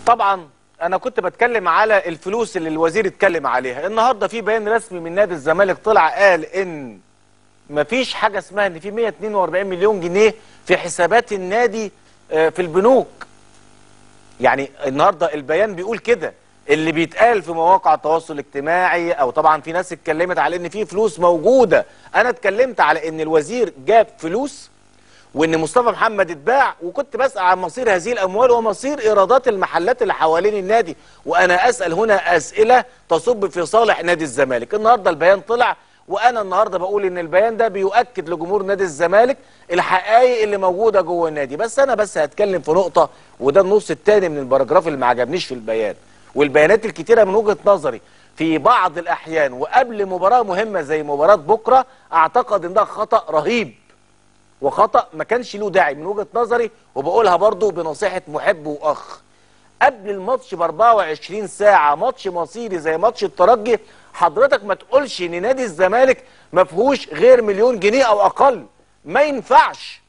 طبعا انا كنت بتكلم على الفلوس اللي الوزير اتكلم عليها النهارده في بيان رسمي من نادي الزمالك طلع قال ان مفيش حاجه اسمها ان في 142 مليون جنيه في حسابات النادي آه، في البنوك يعني النهارده البيان بيقول كده اللي بيتقال في مواقع التواصل الاجتماعي او طبعا في ناس اتكلمت على ان في فلوس موجوده انا اتكلمت على ان الوزير جاب فلوس وان مصطفى محمد اتباع وكنت بسال عن مصير هذه الاموال ومصير ايرادات المحلات اللي حوالين النادي وانا اسال هنا اسئله تصب في صالح نادي الزمالك النهارده البيان طلع وانا النهارده بقول ان البيان ده بيؤكد لجمهور نادي الزمالك الحقائق اللي موجوده جوه النادي بس انا بس هتكلم في نقطه وده النص الثاني من الباراجراف اللي ما عجبنيش في البيان والبيانات الكتيره من وجهه نظري في بعض الاحيان وقبل مباراه مهمه زي مباراه بكره اعتقد ان ده خطا رهيب وخطأ ما كانش له داعي من وجهة نظري وبقولها برضو بنصيحة محب وأخ قبل الماتش ب 24 ساعة ماتش مصيري زي ماتش الترجي حضرتك ما تقولش ان نادي الزمالك ما فيهوش غير مليون جنيه او اقل ما ينفعش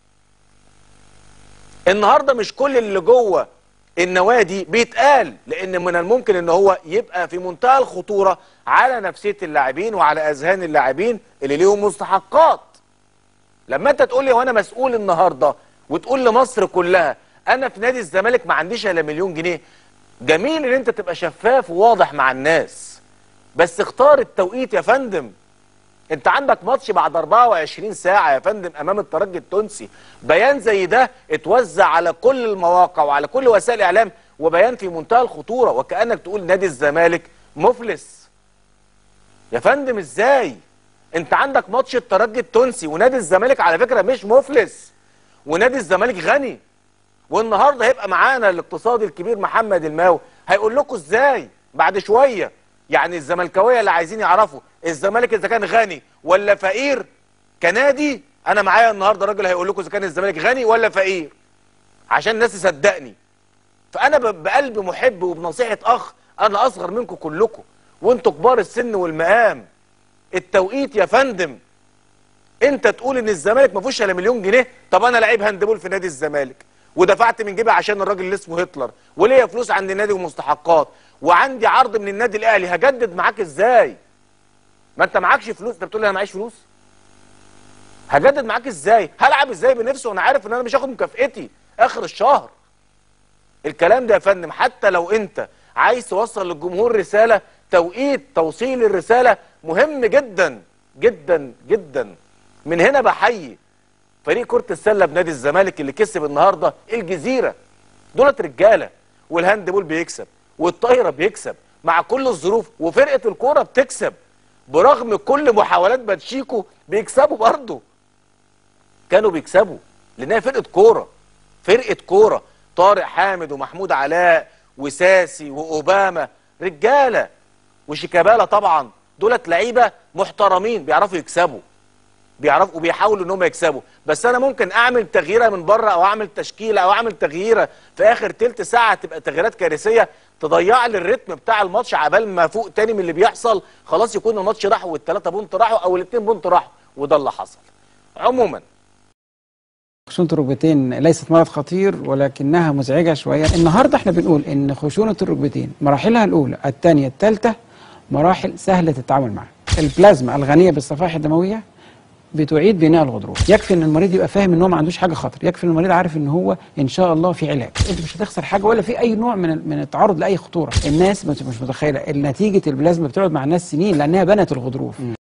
النهارده مش كل اللي جوه النوادي بيتقال لان من الممكن ان هو يبقى في منتهى الخطوره على نفسيه اللاعبين وعلى اذهان اللاعبين اللي ليهم مستحقات لما انت تقول لي وانا مسؤول النهارده وتقول لمصر كلها انا في نادي الزمالك ما عنديش الا مليون جنيه جميل ان انت تبقى شفاف وواضح مع الناس بس اختار التوقيت يا فندم انت عندك ماتش بعد 24 ساعة يا فندم امام الترجي التونسي بيان زي ده اتوزع على كل المواقع وعلى كل وسائل الاعلام وبيان في منتهى الخطورة وكأنك تقول نادي الزمالك مفلس يا فندم ازاي انت عندك ماتش الترجي التونسي ونادي الزمالك على فكرة مش مفلس ونادي الزمالك غني والنهارده هيبقى معانا الاقتصادي الكبير محمد الماوي هيقول لكم ازاي بعد شويه يعني الزملكاويه اللي عايزين يعرفوا الزمالك اذا كان غني ولا فقير كنادي انا معايا النهارده راجل هيقول لكم اذا كان الزمالك غني ولا فقير عشان الناس تصدقني فانا ب- بقلب محب وبنصيحه اخ انا اصغر منكم كلكم وانتوا كبار السن والمقام التوقيت يا فندم انت تقول ان الزمالك ما فيهوش الا مليون جنيه طب انا لعيب هاندبول في نادي الزمالك ودفعت من جيبي عشان الراجل اللي اسمه هتلر وليا فلوس عند النادي ومستحقات وعندي عرض من النادي الاهلي هجدد معاك ازاي ما انت معكش فلوس انت بتقول لي انا معيش فلوس هجدد معاك ازاي هلعب ازاي بنفسي وانا عارف ان انا مش هاخد مكافئتي اخر الشهر الكلام ده يا فندم حتى لو انت عايز توصل للجمهور رساله توقيت توصيل الرساله مهم جدا جدا جدا من هنا بحيي فريق كرة السلة بنادي الزمالك اللي كسب النهارده الجزيرة دولت رجالة والهاند بول بيكسب والطايرة بيكسب مع كل الظروف وفرقة الكورة بتكسب برغم كل محاولات باتشيكو بيكسبوا برضه كانوا بيكسبوا لانها فرقة كورة فرقة كورة طارق حامد ومحمود علاء وساسي واوباما رجالة وشيكابالا طبعا دولت لعيبة محترمين بيعرفوا يكسبوا بيعرفوا وبيحاولوا ان هم يكسبوا بس انا ممكن اعمل تغييره من بره او اعمل تشكيله او اعمل تغييره في اخر تلت ساعه تبقى تغييرات كارثيه تضيع لي الريتم بتاع الماتش عبال ما فوق تاني من اللي بيحصل خلاص يكون الماتش راح والثلاثه بونت راحوا او الاثنين بونت راحوا وده اللي حصل عموما خشونة الركبتين ليست مرض خطير ولكنها مزعجة شوية النهاردة احنا بنقول ان خشونة الركبتين مراحلها الأولى الثانية الثالثة مراحل سهلة التعامل معها البلازما الغنية بالصفائح الدموية بتعيد بناء الغضروف يكفي ان المريض يبقى فاهم ان هو ما عندوش حاجه خطر يكفي ان المريض عارف ان هو ان شاء الله في علاج انت مش هتخسر حاجه ولا في اي نوع من من التعرض لاي خطوره الناس مش مش متخيله نتيجه البلازما بتقعد مع الناس سنين لانها بنت الغضروف